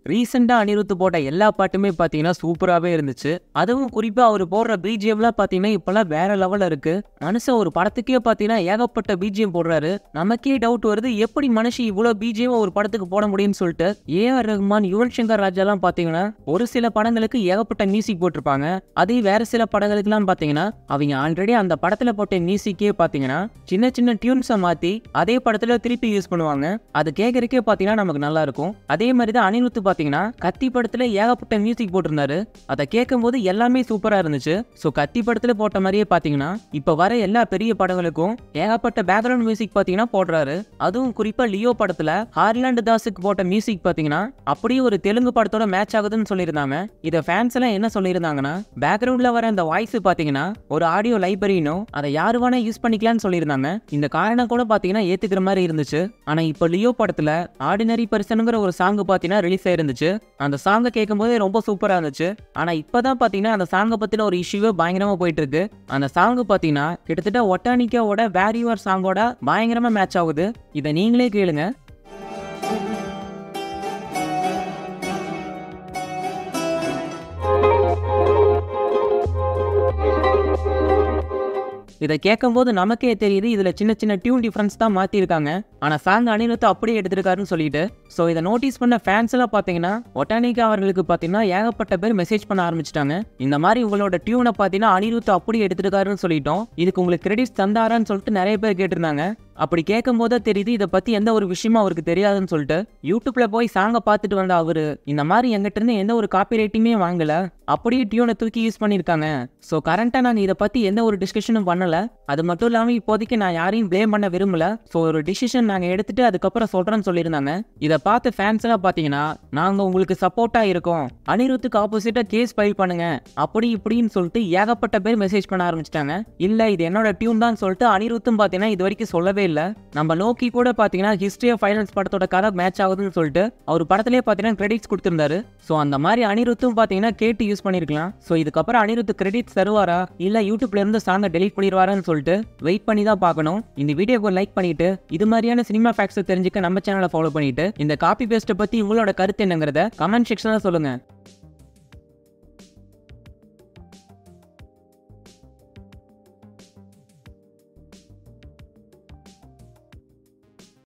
ரீசெண்டா அனிருத் போட்ட எல்லா பாட்டுமே பாத்தீங்கன்னா சூப்பராகவே இருந்துச்சு அதுவும் குறிப்பா அவர் போடுற பிஜிஎம்லாம் பாத்தீங்கன்னா இப்பெல்லாம் வேற லெவல்ல இருக்கு மனுஷன் ஒரு படத்துக்கே பாத்தீங்கன்னா ஏகப்பட்ட பிஜிஎம் போடுறாரு நமக்கே டவுட் வருது எப்படி மனுஷன் இவ்வளவு பிஜிஎம் ஒரு படத்துக்கு போட முடியும்னு சொல்லிட்டு ஏ ஆர் ரஹ்மான் யுவன் சங்கர் ராஜாலாம் பாத்தீங்கன்னா ஒரு சில படங்களுக்கு ஏகப்பட்ட மியூசிக் போட்டிருப்பாங்க அதே வேற சில படங்களுக்குலாம் பாத்தீங்கன்னா அவங்க ஆல்ரெடி அந்த படத்துல போட்ட மியூசிக்கே பாத்தீங்கன்னா சின்ன சின்ன டியூன்ஸை மாத்தி அதே படத்துல திருப்பி யூஸ் பண்ணுவாங்க அது கேட்கறக்கே பாத்தீங்கன்னா நமக்கு நல்லா இருக்கும் அதே மாதிரி தான் அனிருத் பாத்தீங்கன்னா கத்தி படத்துல ஏகப்பட்ட மியூசிக் போட்டிருந்தாரு அதை கேட்கும்போது எல்லாமே சூப்பரா இருந்துச்சு ஸோ கத்தி படத்துல போட்ட மாதிரியே பாத்தீங்கன்னா இப்ப வர எல்லா பெரிய படங்களுக்கும் ஏகப்பட்ட பேக்ரவுண்ட் மியூசிக் பாத்தீங்கன்னா போடுறாரு அதுவும் குறிப்பா லியோ படத்துல ஹார்லாண்டு தாஸுக்கு போட்ட மியூசிக் பாத்தீங்கன்னா அப்படியே ஒரு தெலுங்கு படத்தோட மேட்ச் ஆகுதுன்னு சொல்லியிருந்தாங்க இதை ஃபேன்ஸ் எல்லாம் என்ன சொல்லியிருந்தாங்கன்னா பேக்ரவுண்ட்ல வர அந்த வாய்ஸ் பாத்தீங்கன்னா ஒரு ஆடியோ லைப்ரரினோ அதை யாரு வேணா யூஸ் பண்ணிக்கலாம்னு சொல்லியிருந்தாங்க இந்த காரணம் கூட பாத்தீங்கன்னா ஏத்துக்கிற மாதிரி இருந்துச்சு ஆனா இப்போ லியோ படத்துல ஆர்டினரி பர்சனுங்கிற ஒரு சாங் பாத்தீங்கன்னா ரிலீஸ் ஆயிருந்துச்சு அந்த சாங்கை கேட்கும்போதே ரொம்ப சூப்பரா இருந்துச்சு ஆனா இப்பதான் பாத்தீங்கன்னா அந்த சாங்கை பத்தின ஒரு இஷ்யூவே பயங்கரமா போயிட்டு இருக்கு அந்த சாங் பாத்தீங்கன்னா கிட்டத்தட்ட ஒட்டானிக்காவோட வேர் யுவர் சாங்கோட பயங்கரமா மேட்ச் ஆகுது இதை நீங்களே கேளுங்க இதை கேட்கும்போது நமக்கே தெரியுது இதுல சின்ன சின்ன டியூன் டிஃபரன்ஸ் தான் மாத்திருக்காங்க ஆனா சாங் அனிருத் அப்படியே எடுத்திருக்காருன்னு சொல்லிட்டு ஸோ இதை நோட்டீஸ் பண்ண ஃபேன்ஸ் எல்லாம் பாத்தீங்கன்னா ஒட்டானிகா அவர்களுக்கு பாத்தீங்கன்னா ஏகப்பட்ட பேர் மெசேஜ் பண்ண ஆரம்பிச்சிட்டாங்க இந்த மாதிரி உங்களோட டியூனை பாத்தீங்கன்னா அனிருத் அப்படியே எடுத்திருக்காருன்னு சொல்லிட்டோம் இதுக்கு உங்களுக்கு கிரெடிட்ஸ் தந்தாரான்னு சொல்லிட்டு நிறைய பேர் கேட்டிருந்தாங்க அப்படி கேட்கும் போதே தெரியுது இதை பத்தி எந்த ஒரு விஷயமும் அவருக்கு தெரியாதுன்னு சொல்லிட்டு யூடியூப்ல போய் சாங்கை பார்த்துட்டு வந்த அவரு இந்த மாதிரி எங்கிட்ட இருந்து எந்த ஒரு காப்பி ரைட்டிங்குமே வாங்கல அப்படியே டியூனை தூக்கி யூஸ் பண்ணியிருக்காங்க ஸோ கரண்டா நாங்க இதை பத்தி எந்த ஒரு டிஸ்கஷனும் பண்ணல அது மட்டும் இல்லாம இப்போதைக்கு நான் யாரையும் ப்ளேம் பண்ண விரும்பல ஸோ ஒரு டிசிஷன் நாங்க எடுத்துட்டு அதுக்கப்புறம் சொல்றேன்னு சொல்லியிருந்தாங்க இதை பார்த்து ஃபேன்ஸ் எல்லாம் பாத்தீங்கன்னா நாங்க உங்களுக்கு சப்போர்ட்டா இருக்கோம் அனிருத்துக்கு ஆப்போசிட்டா கேஸ் ஃபைல் பண்ணுங்க அப்படி இப்படின்னு சொல்லிட்டு ஏகப்பட்ட பேர் மெசேஜ் பண்ண ஆரம்பிச்சிட்டாங்க இல்ல இது என்னோட டியூன் தான் சொல்லிட்டு அனிருத்தும் பாத்தீங்கன்னா இது வரைக்கும் சொல்லவே இல்லை நம்ம லோக்கி கூட பாத்தீங்கன்னா ஹிஸ்டரி ஆஃப் ஃபைனல்ஸ் படத்தோட கதை மேட்ச் ஆகுதுன்னு சொல்லிட்டு அவர் படத்திலே பாத்தீங்கன்னா கிரெடிட்ஸ் கொடுத்திருந்தாரு ஸோ அந்த மாதிரி அனிருத்தும் பாத்தீங்கன்னா கேட்டு யூஸ் பண்ணிருக்கலாம் ஸோ இதுக்கப்புறம் அனிருத் கிரெடிட்ஸ் தருவாரா இல்ல யூடியூப்ல இருந்து சாங்கை டெலீட் பண்ணிடுவாரான்னு சொல்லிட்டு வெயிட் பண்ணி தான் பார்க்கணும் இந்த வீடியோக்கு லைக் பண்ணிட்டு இது மாதிரியான சினிமா ஃபேக்ட்ஸ் தெரிஞ்சுக்க நம்ம சேனலை ஃபாலோ பண்ணிட்டு இந்த காப்பி பேஸ்ட்டை பத்தி உங்களோட கருத்து என்னங்கிறத கமெண்ட் செக்ஷன்ல சொல்லுங்க